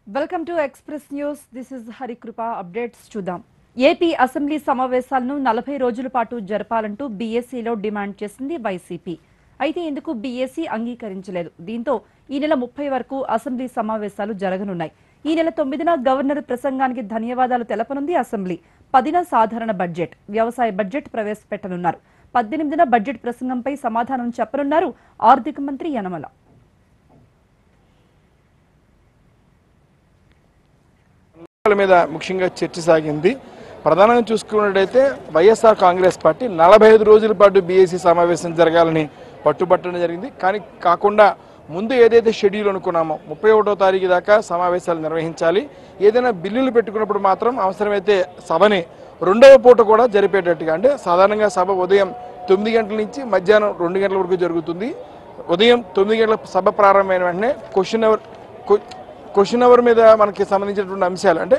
Welcome to express news this is Harikrupa updates చూద్దాం AP assembly సమావేశాలను నలభై రోజుల పాటు జరపాలంటూ బీఎస్సీలో డిమాండ్ చేసింది వైసీపీ అయితే ఇందుకు బీఎస్సీ అంగీకరించలేదు దీంతో ఈ నెల ముప్పై వరకు అసెంబ్లీ సమావేశాలు జరగనున్నాయి ఈ నెల తొమ్మిదిన గవర్నర్ ప్రసంగానికి ధన్యవాదాలు తెలపనుంది అసెంబ్లీ పదిన సాధారణ బడ్జెట్ వ్యవసాయ బడ్జెట్ ప్రవేశపెట్టనున్నారు పద్దెనిమిదిన బడ్జెట్ ప్రసంగంపై సమాధానం చెప్పనున్నారు ఆర్థిక మంత్రి యనమల అంశాల మీద ముఖ్యంగా చర్చ సాగింది ప్రధానంగా చూసుకున్నట్టయితే వైఎస్ఆర్ కాంగ్రెస్ పార్టీ నలభై ఐదు రోజుల పాటు బీఏసీ సమావేశం జరగాలని పట్టుబట్టడం జరిగింది కానీ కాకుండా ముందు ఏదైతే షెడ్యూల్ అనుకున్నామో ముప్పై ఒకటో తారీఖు దాకా సమావేశాలు నిర్వహించాలి ఏదైనా బిల్లులు పెట్టుకున్నప్పుడు మాత్రం అవసరమైతే సభని రెండవ పూట కూడా జరిపేటట్టుగా అంటే సాధారణంగా సభ ఉదయం తొమ్మిది గంటల నుంచి మధ్యాహ్నం రెండు గంటల వరకు జరుగుతుంది ఉదయం తొమ్మిది గంటల సభ ప్రారంభమైన వెంటనే క్వశ్చన్ అవర్ క్వశ్చన్ అవర్ మీద మనకి సంబంధించినటువంటి అంశాలు అంటే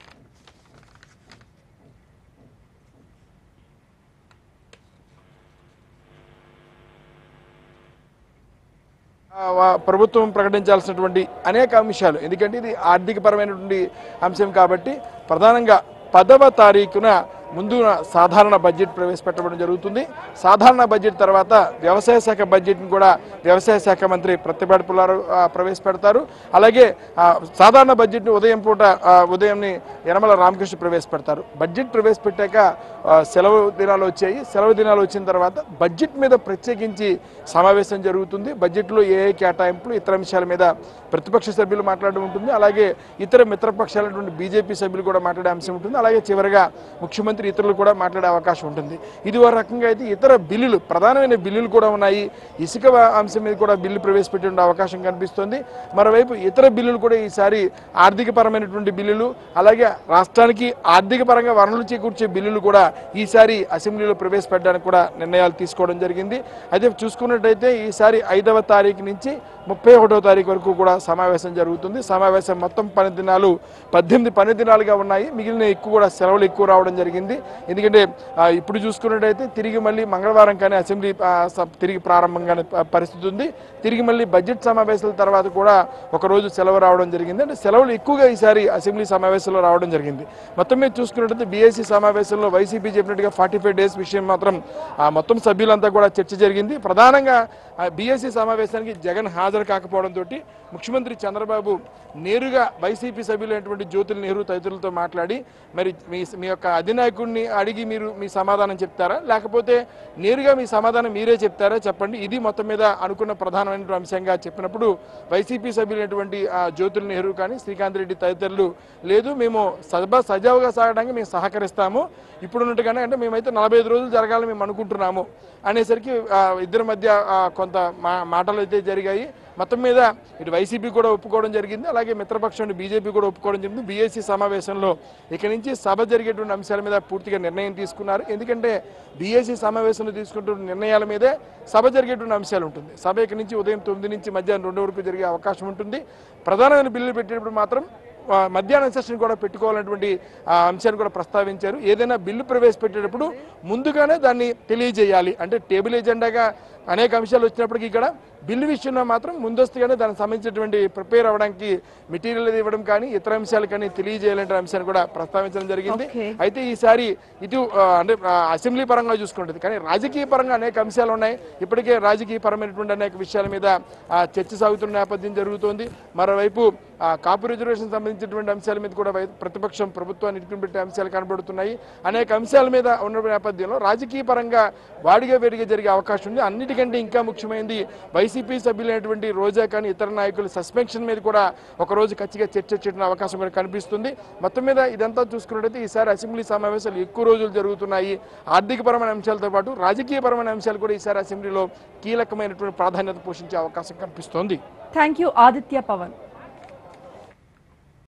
ఆ, వా- ప్రభుత్వం ప్రకటించాల్సినటువంటి అనేక అంశాలు ఎందుకంటే ఇది ఆర్థికపరమైనటువంటి అంశం కాబట్టి ప్రధానంగా పదవ తారీఖున ముందు సాధారణ బడ్జెట్ ప్రవేశపెట్టడం జరుగుతుంది సాధారణ బడ్జెట్ తర్వాత వ్యవసాయ శాఖ బడ్జెట్ని కూడా వ్యవసాయ శాఖ మంత్రి ప్రతిపాటి పుల్లారు ఆ, ప్రవేశపెడతారు అలాగే ఆ, సాధారణ బడ్జెట్ని ఉదయం పూట ఆ, ఉదయంని యనమల రామకృష్ణ ప్రవేశపెడతారు బడ్జెట్ ప్రవేశపెట్టాక ఆ, సెలవు దినాలు వచ్చాయి సెలవు దినాలు వచ్చిన తర్వాత బడ్జెట్ మీద ప్రత్యేకించి సమావేశం జరుగుతుంది బడ్జెట్లో ఏ ఏ కేటాయింపులు ఇతర అంశాల మీద ప్రతిపక్ష సభ్యులు మాట్లాడడం ఉంటుంది అలాగే ఇతర మిత్రపక్షాలైనటువంటి బీజేపీ సభ్యులు కూడా మాట్లాడే అంశం ఉంటుంది అలాగే చివరిగా ముఖ్యమంత్రి ఇతరులు కూడా మాట్లాడే అవకాశం ఉంటుంది ఇది ఒక రకంగా అయితే ఇతర బిల్లులు ప్రధానమైన బిల్లులు కూడా ఉన్నాయి ఇసుక వ- అంశం మీద కూడా బిల్లు ప్రవేశపెట్టే అవకాశం కనిపిస్తుంది మరోవైపు ఇతర బిల్లులు కూడా ఈసారి ఆర్థికపరమైనటువంటి బిల్లులు అలాగే రాష్ట్రానికి ఆర్థిక పరంగా వనరులు చేకూర్చే బిల్లులు కూడా ఈసారి అసెంబ్లీలో ప్రవేశపెట్టడానికి కూడా నిర్ణయాలు తీసుకోవడం జరిగింది అయితే చూసుకున్నట్టయితే ఈసారి ఐదవ తారీఖు నుంచి ముప్పై ఒకటో తారీఖు వరకు కూడా సమావేశం జరుగుతుంది సమావేశం మొత్తం పని దినాలు పద్దెనిమిది పని దినాలుగా ఉన్నాయి మిగిలిన ఎక్కువ కూడా సెలవులు ఎక్కువ రావడం జరిగింది ఎందుకంటే ఆ, ఇప్పుడు చూసుకున్నట్టయితే తిరిగి మళ్ళీ మంగళవారం కానీ అసెంబ్లీ ఆ, స- తిరిగి ప్రారంభం కానీ ప- పరిస్థితి ఉంది తిరిగి మళ్ళీ బడ్జెట్ సమావేశాల తర్వాత కూడా ఒక రోజు సెలవు రావడం జరిగింది అంటే సెలవులు ఎక్కువగా ఈసారి అసెంబ్లీ సమావేశంలో రావడం జరిగింది మొత్తం మీద చూసుకున్నట్టయితే బీఎస్సీ సమావేశంలో వైసీపీ చెప్పినట్టుగా ఫార్టీ ఫైవ్ డేస్ విషయం మాత్రం ఆ, మొత్తం సభ్యులంతా కూడా చర్చ జరిగింది ప్రధానంగా బీఎస్సీ సమావేశానికి జగన్ హాజరు కాకపోవడంతో ముఖ్యమంత్రి చంద్రబాబు నేరుగా వైసీపీ సభ్యులైనటువంటి జ్యోతుల నెహ్రూ తదితరులతో మాట్లాడి మరి మీ మీ యొక్క అధినాయకుడిని అడిగి మీరు మీ సమాధానం చెప్తారా లేకపోతే నేరుగా మీ సమాధానం మీరే చెప్తారా చెప్పండి ఇది మొత్తం మీద అనుకున్న ప్రధానమైన అంశంగా చెప్పినప్పుడు వైసీపీ సభ్యులైనటువంటి ఆ, జ్యోతుల నెహ్రూ కానీ శ్రీకాంత్ రెడ్డి తదితరులు లేదు మేము సభ సజావుగా సాగడానికి మేము సహకరిస్తాము ఇప్పుడున్నట్టుగానే అంటే మేమైతే నలభై ఐదు రోజులు జరగాలని మేము అనుకుంటున్నాము అనేసరికి ఆ, ఇద్దరి మధ్య ఆ, కొంత మా మాటలు అయితే జరిగాయి మొత్తం మీద ఇటు వైసీపీ కూడా ఒప్పుకోవడం జరిగింది అలాగే మిత్రపక్షం బీజేపీ కూడా ఒప్పుకోవడం జరిగింది బీఎస్సీ సమావేశంలో ఇక నుంచి సభ జరిగేటువంటి అంశాల మీద పూర్తిగా నిర్ణయం తీసుకున్నారు ఎందుకంటే బీఎస్సీ సమావేశంలో తీసుకుంటున్న నిర్ణయాల మీదే సభ జరిగేటువంటి అంశాలు ఉంటుంది సభ ఇక నుంచి ఉదయం తొమ్మిది నుంచి మధ్యాహ్నం రెండు వరకు జరిగే అవకాశం ఉంటుంది ప్రధానమైన బిల్లులు పెట్టేటప్పుడు మాత్రం ఆ, మధ్యాహ్నం సెషన్ కూడా పెట్టుకోవాలన్నటువంటి ఆ, అంశాన్ని కూడా ప్రస్తావించారు ఏదైనా బిల్లు ప్రవేశపెట్టేటప్పుడు ముందుగానే దాన్ని తెలియజేయాలి అంటే టేబుల్ ఎజెండాగా అనేక అంశాలు వచ్చినప్పటికీ ఇక్కడ బిల్లు విషయంలో మాత్రం ముందస్తుగానే దానికి సంబంధించినటువంటి ప్రిపేర్ అవ్వడానికి మెటీరియల్ ఇవ్వడం కానీ ఇతర అంశాలు కానీ తెలియజేయాలంటే అంశాన్ని కూడా ప్రస్తావించడం జరిగింది Okay. అయితే ఈసారి ఇటు ఆ, అంటే ఆ, అసెంబ్లీ పరంగా చూసుకుంటుంది కానీ రాజకీయ పరంగా అనేక అంశాలు ఉన్నాయి ఇప్పటికే రాజకీయ పరమైనటువంటి అనేక విషయాల మీద ఆ, చర్చ సాగుతున్న నేపథ్యం జరుగుతోంది మరోవైపు ఆ, కాపు రిజర్వేషన్ సంబంధించినటువంటి అంశాల మీద కూడా వై- ప్రతిపక్షం ప్రభుత్వాన్ని ఇటుకుని అంశాలు కనబడుతున్నాయి అనేక అంశాల మీద ఉన్న నేపథ్యంలో రాజకీయ పరంగా వాడిగా వేడిగా జరిగే అవకాశం ఉంది అన్నిటికంటే ఇంకా ముఖ్యమైనది వైసీపీ సభ్యులైనటువంటి రోజా కానీ ఇతర నాయకుల సస్పెన్షన్ మీద కూడా ఒక రోజు ఖచ్చితంగా చర్చ వచ్చే అవకాశం కూడా కనిపిస్తుంది మొత్తం మీద ఇదంతా చూసుకున్నట్టయితే ఈసారి అసెంబ్లీ సమావేశాలు ఎక్కువ రోజులు జరుగుతున్నాయి ఆర్థికపరమైన అంశాలతో పాటు రాజకీయపరమైన అంశాలు కూడా ఈసారి అసెంబ్లీలో కీలకమైనటువంటి ప్రాధాన్యత పోషించే అవకాశం కనిపిస్తోంది థ్యాంక్ యూ ఆదిత్య పవన్